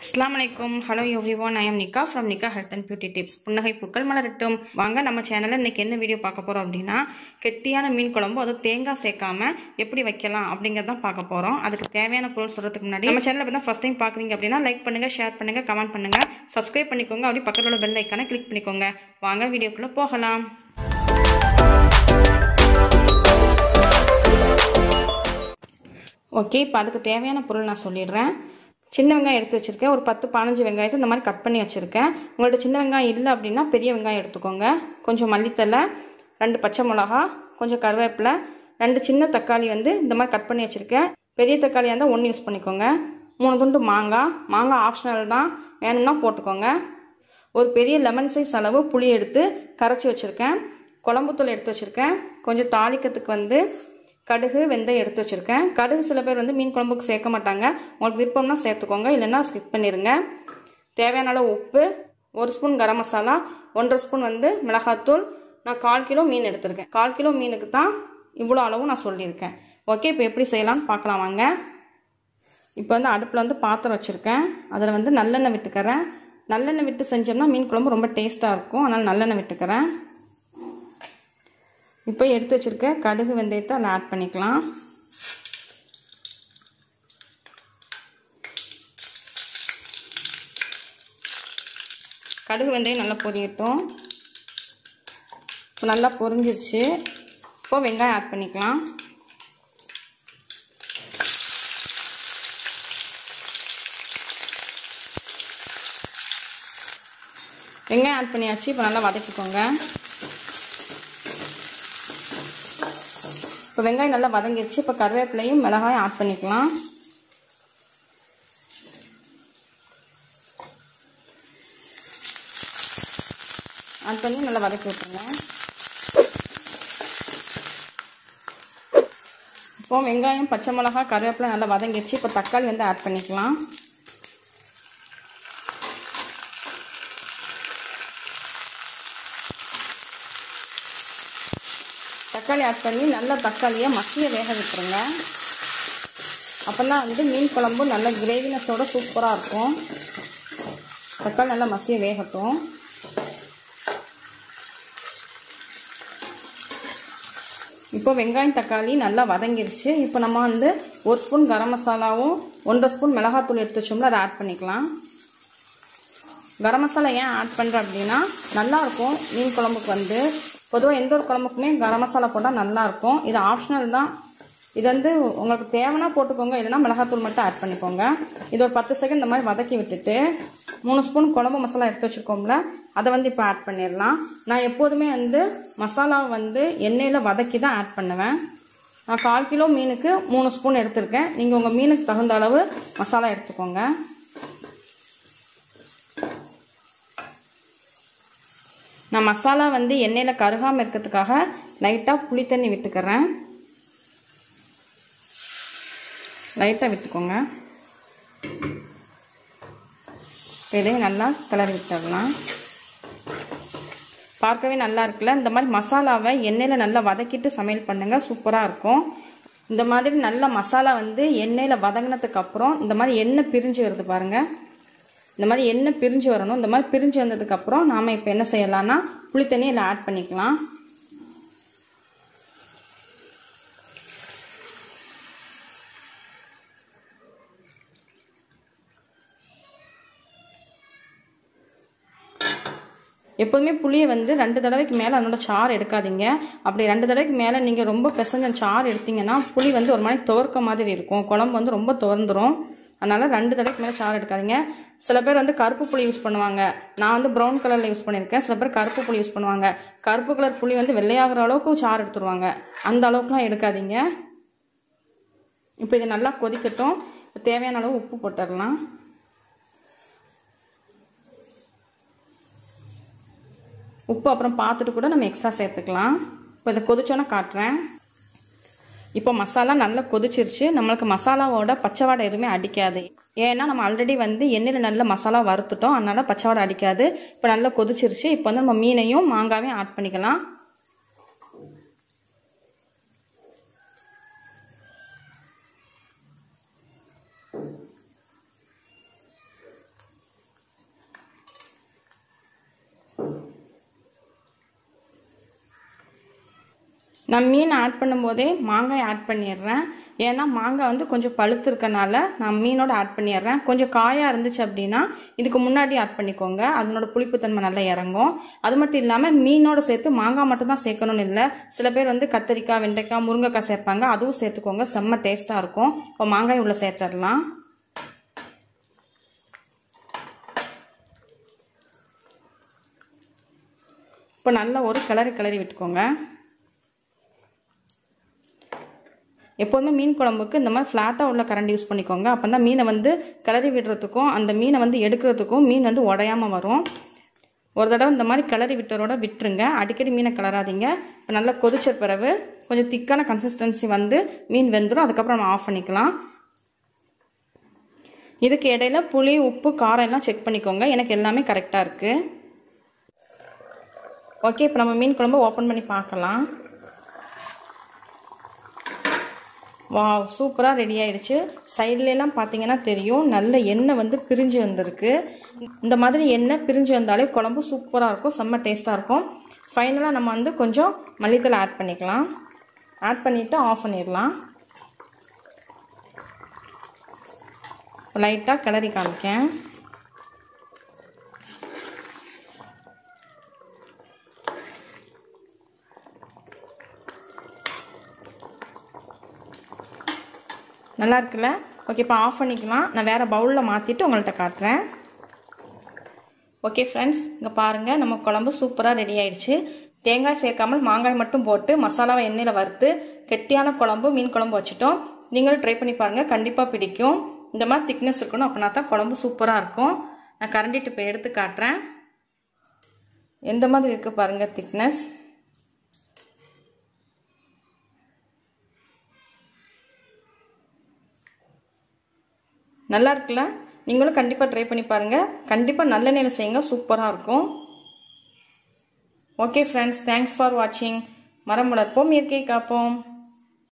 அஸ்லாம் வலைக்கும் hello everyone I am Nikka from Nikka health and beauty tips புன்னகை பூக்கள் மலரட்டும் வாங்க நம்ம சேனலில் இன்னைக்கு என்ன வீடியோ பார்க்க போகிறோம் அப்படின்னா கெட்டியான மீன் குழம்பு அது தேங்காய் சேர்க்காம எப்படி வைக்கலாம் அப்படிங்கிறத பார்க்க போகிறோம் அதுக்கு தேவையான பொருள் சொல்கிறதுக்கு முன்னாடி நம்ம சேனலில் இப்போ தான் ஃபஸ்ட் டைம் பார்க்குறீங்க அப்படின்னா லைக் பண்ணுங்கள் ஷேர் பண்ணுங்கள் கமெண்ட் பண்ணுங்கள் சப்ஸ்கிரைப் பண்ணிக்கோங்க அப்படி பக்கத்தில் உள்ள பெல் ஐக்கானை கிளிக் பண்ணிக்கோங்க வாங்க வீடியோக்குள்ளே போகலாம் ஓகே இப்போ அதுக்கு தேவையான பொருள் நான் சொல்லிடுறேன் சின்ன வெங்காயம் எடுத்து வச்சுருக்கேன் ஒரு பத்து பதினஞ்சு வெங்காயத்தை இந்த மாதிரி கட் பண்ணி வச்சுருக்கேன் உங்கள்ட்ட சின்ன வெங்காயம் இல்லை அப்படின்னா பெரிய வெங்காயம் எடுத்துக்கோங்க கொஞ்சம் மல்லித்தலை ரெண்டு பச்சை மிளகா கொஞ்சம் கருவேப்பிலை ரெண்டு சின்ன தக்காளி வந்து இந்த மாதிரி கட் பண்ணி வச்சுருக்கேன் பெரிய தக்காளியாக இருந்தால் ஒன்று யூஸ் பண்ணிக்கோங்க மூணு துண்டு மாங்காய் மாங்காய் ஆப்ஷனல் தான் வேணும்னா போட்டுக்கோங்க ஒரு பெரிய லெமன் சைஸ் அளவு புளி எடுத்து கரைச்சி வச்சுருக்கேன் குழம்புத்தூள் எடுத்து வச்சுருக்கேன் கொஞ்சம் தாளிக்கிறதுக்கு வந்து கடுகு வெந்தயம் எடுத்து வச்சுருக்கேன் கடுகு சில பேர் வந்து மீன் குழம்புக்கு சேர்க்க மாட்டாங்க உங்களுக்கு விருப்பம்னா சேர்த்துக்கோங்க இல்லைன்னா ஸ்கிப் பண்ணிடுங்க தேவையான அளவு உப்பு ஒரு ஸ்பூன் கரம் மசாலா ஒன்றரை ஸ்பூன் வந்து மிளகாத்தூள் நான் கால் கிலோ மீன் எடுத்திருக்கேன் கால் கிலோ மீனுக்கு தான் இவ்வளோ அளவு நான் சொல்லியிருக்கேன் ஓகே இப்போ எப்படி செய்யலாம்னு பார்க்கலாம் வாங்க இப்போ வந்து அடுப்பில் வந்து பாத்திரம் வச்சுருக்கேன் அதில் வந்து நல்லெண்ணெய் விட்டுக்கிறேன் நல்லெண்ணெய் விட்டு செஞ்சோம்னா மீன் குழம்பு ரொம்ப டேஸ்ட்டாக இருக்கும் அதனால் நல்லெண்ணெய் விட்டுக்கிறேன் இப்போ எடுத்து வச்சுருக்க கடுகு வெந்தயத்தை அதில் ஆட் பண்ணிக்கலாம் கடுகு வெந்தயம் நல்லா பொரியட்டும் இப்போ நல்லா பொரிஞ்சிருச்சு இப்போ வெங்காயம் ஆட் பண்ணிக்கலாம் வெங்காயம் ஆட் பண்ணியாச்சு இப்போ நல்லா வதக்கிக்கோங்க இப்போ வெங்காயம் நல்லா வதங்கிடுச்சு இப்போ கருவேப்பிலையும் மிளகாயும் ஆட் பண்ணிக்கலாம் ஆட் பண்ணி நல்லா வதக்கி விட்டுருங்க இப்போ வெங்காயம் பச்சை மிளகா கருவேப்பிலை நல்லா வதங்கிடுச்சு இப்போ தக்காளி வந்து ஆட் பண்ணிக்கலாம் தக்காளி ஆட் பண்ணி நல்லா தக்காளியை மசிய வேக விட்டுருங்க அப்போ தான் வந்து மீன் குழம்பு நல்ல கிரேவினஸோட சூப்பராக இருக்கும் தக்காளி நல்லா மசிய வேகட்டும் இப்போ வெங்காயம் தக்காளி நல்லா வதங்கிருச்சு இப்போ நம்ம வந்து ஒரு ஸ்பூன் கரம் மசாலாவும் ஒன்றரை ஸ்பூன் மிளகாத்தூள் எடுத்து வச்சோம்ல அதை ஆட் பண்ணிக்கலாம் கரம் மசாலா ஏன் ஆட் பண்ணுறேன் அப்படின்னா நல்லாயிருக்கும் மீன் குழம்புக்கு வந்து பொதுவாக எந்த ஒரு குழம்புக்குமே கரம் மசாலா போட்டால் நல்லாயிருக்கும் இது ஆப்ஷனல் தான் இது வந்து உங்களுக்கு தேவைன்னா போட்டுக்கோங்க இல்லைனா மிளகாத்தூள் மட்டும் ஆட் பண்ணிக்கோங்க இது ஒரு பத்து செகண்ட் இந்த மாதிரி வதக்கி விட்டுட்டு மூணு ஸ்பூன் குழம்பு மசாலா எடுத்து வச்சுருக்கோம்ல அதை வந்து இப்போ ஆட் பண்ணிடலாம் நான் எப்போதுமே வந்து மசாலாவை வந்து எண்ணெயில் வதக்கி தான் ஆட் பண்ணுவேன் நான் கால் கிலோ மீனுக்கு மூணு ஸ்பூன் எடுத்திருக்கேன் நீங்கள் உங்கள் மீனுக்கு தகுந்த அளவு மசாலா எடுத்துக்கோங்க நான் மசாலா வந்து எண்ணெயில் கருகாமல் இருக்கிறதுக்காக லைட்டாக புளி தண்ணி விட்டுக்கிறேன் லைட்டாக விட்டுக்கோங்க இதையும் நல்லா கிளறி விட்டுடலாம் பார்க்கவே நல்லா இருக்குல்ல இந்த மாதிரி மசாலாவை எண்ணெயில் நல்லா வதக்கிட்டு சமையல் பண்ணுங்கள் சூப்பராக இருக்கும் இந்த மாதிரி நல்ல மசாலா வந்து எண்ணெயில் வதங்கினதுக்கு அப்புறம் இந்த மாதிரி எண்ணெய் பிரிஞ்சு வருது பாருங்கள் இந்த மாதிரி எண்ணெய் பிரிஞ்சு வரணும் இந்த மாதிரி பிரிஞ்சு வந்ததுக்கப்புறம் நாம் இப்போ என்ன செய்யலாம்னா புளி தண்ணி இதில் ஆட் பண்ணிக்கலாம் எப்போதுமே புளியை வந்து ரெண்டு தடவைக்கு மேலே அதனோட சாறு எடுக்காதீங்க அப்படி ரெண்டு தடவைக்கு மேலே நீங்கள் ரொம்ப பிசைஞ்ச சாறு எடுத்தீங்கன்னா புளி வந்து ஒரு மாதிரி துவர்க்க மாதிரி இருக்கும் குழம்பு வந்து ரொம்ப துவர்ந்துடும் அதனால் ரெண்டு தடவைக்கு மேலே சாறு எடுக்காதீங்க சில பேர் வந்து கருப்பு புளி யூஸ் பண்ணுவாங்க நான் வந்து ப்ரௌன் கலரில் யூஸ் பண்ணியிருக்கேன் சில பேர் கருப்பு புளி யூஸ் பண்ணுவாங்க கருப்பு கலர் புளி வந்து வெள்ளையாகிற அளவுக்கு சாறு எடுத்துருவாங்க அந்த அளவுக்குலாம் எடுக்காதீங்க இப்போ இது நல்லா கொதிக்கட்டும் தேவையான அளவு உப்பு போட்டுடலாம் உப்பு அப்புறம் பார்த்துட்டு கூட நம்ம எக்ஸ்ட்ரா சேர்த்துக்கலாம் இப்போ இதை கொதிச்சோன்னே காட்டுறேன் இப்போ மசாலா நல்லா கொதிச்சிருச்சு நம்மளுக்கு மசாலாவோட பச்சை வாடை எதுவுமே அடிக்காது ஏன்னா நம்ம ஆல்ரெடி வந்து எண்ணெயில் நல்ல மசாலா வறுத்துட்டோம் அதனால பச்சை வாடை அடிக்காது இப்போ நல்லா கொதிச்சிருச்சு இப்போ வந்து நம்ம மீனையும் மாங்காவையும் ஆட் பண்ணிக்கலாம் நான் மீன் ஆட் பண்ணும்போதே மாங்காய் ஆட் பண்ணிடுறேன் ஏன்னா மாங்காய் வந்து கொஞ்சம் பழுத்து இருக்கனால நான் மீனோட ஆட் பண்ணிடுறேன் கொஞ்சம் காயாக இருந்துச்சு அப்படின்னா இதுக்கு முன்னாடி ஆட் பண்ணிக்கோங்க அதனோட புளிப்புத்தன்மை நல்லா இறங்கும் அது மட்டும் இல்லாமல் மீனோட சேர்த்து மாங்காய் மட்டும் தான் சேர்க்கணும்னு இல்லை சில பேர் வந்து கத்திரிக்காய் வெண்டைக்காய் முருங்கைக்காய் சேர்ப்பாங்க அதுவும் சேர்த்துக்கோங்க செம்ம டேஸ்ட்டாக இருக்கும் இப்போ மாங்காய் உள்ள சேர்த்துடலாம் இப்போ நல்லா ஒரு கிளறி கிளறி விட்டுக்கோங்க எப்போதுமே மீன் குழம்புக்கு இந்த மாதிரி ஃப்ளாட்டாக உள்ள கரண்டி யூஸ் பண்ணிக்கோங்க அப்போ தான் மீனை வந்து கிளறி விடுறதுக்கும் அந்த மீனை வந்து எடுக்கிறதுக்கும் மீன் வந்து உடையாமல் வரும் ஒரு தடவை இந்த மாதிரி கிளறி விட்டதோட விட்டுருங்க அடிக்கடி மீனை கிளறாதீங்க இப்போ நல்லா கொதிச்ச பிறகு கொஞ்சம் திக்கான கன்சிஸ்டன்சி வந்து மீன் வெந்துடும் அதுக்கப்புறம் நம்ம ஆஃப் பண்ணிக்கலாம் இதுக்கு இடையில புளி உப்பு காரம் எல்லாம் செக் பண்ணிக்கோங்க எனக்கு எல்லாமே கரெக்டாக இருக்குது ஓகே இப்போ நம்ம மீன் குழம்பு ஓப்பன் பண்ணி பார்க்கலாம் வாவ் சூப்பராக ரெடி ஆயிடுச்சு சைட்லலாம் பார்த்தீங்கன்னா தெரியும் நல்ல எண்ணெய் வந்து பிரிஞ்சு வந்திருக்கு இந்த மாதிரி எண்ணெய் பிரிஞ்சு வந்தாலே குழம்பு சூப்பராக இருக்கும் செம்ம டேஸ்ட்டாக இருக்கும் ஃபைனலாக நம்ம வந்து கொஞ்சம் மல்லித்தலை ஆட் பண்ணிக்கலாம் ஆட் பண்ணிவிட்டு ஆஃப் பண்ணிடலாம் லைட்டாக கிளறி காமிக்கேன் நல்லா இருக்குல்ல ஓகே இப்போ ஆஃப் பண்ணிக்கலாம் நான் வேறு பவுலில் மாற்றிட்டு உங்கள்கிட்ட காட்டுறேன் ஓகே ஃப்ரெண்ட்ஸ் இங்கே பாருங்கள் நம்ம குழம்பு சூப்பராக ரெடி ஆயிடுச்சு தேங்காய் சேர்க்காமல் மாங்காய் மட்டும் போட்டு மசாலாவை எண்ணெயில் வறுத்து கெட்டியான குழம்பு மீன் குழம்பு வச்சுட்டோம் நீங்களும் ட்ரை பண்ணி பாருங்கள் கண்டிப்பாக பிடிக்கும் இந்த மாதிரி திக்னஸ் இருக்கணும் அப்படின்னா தான் குழம்பு சூப்பராக இருக்கும் நான் கரண்டிட்டு இப்போ எடுத்து காட்டுறேன் எந்த மாதிரி இருக்குது பாருங்கள் திக்னஸ் நல்லா இருக்குல்ல நீங்களும் கண்டிப்பாக ட்ரை பண்ணி பாருங்கள் கண்டிப்பாக நல்லெண்ணெயில் செய்யுங்க சூப்பராக இருக்கும் ஓகே ஃப்ரெண்ட்ஸ் தேங்க்ஸ் ஃபார் வாட்சிங் மரம் வளர்ப்போம் இயற்கை காப்போம்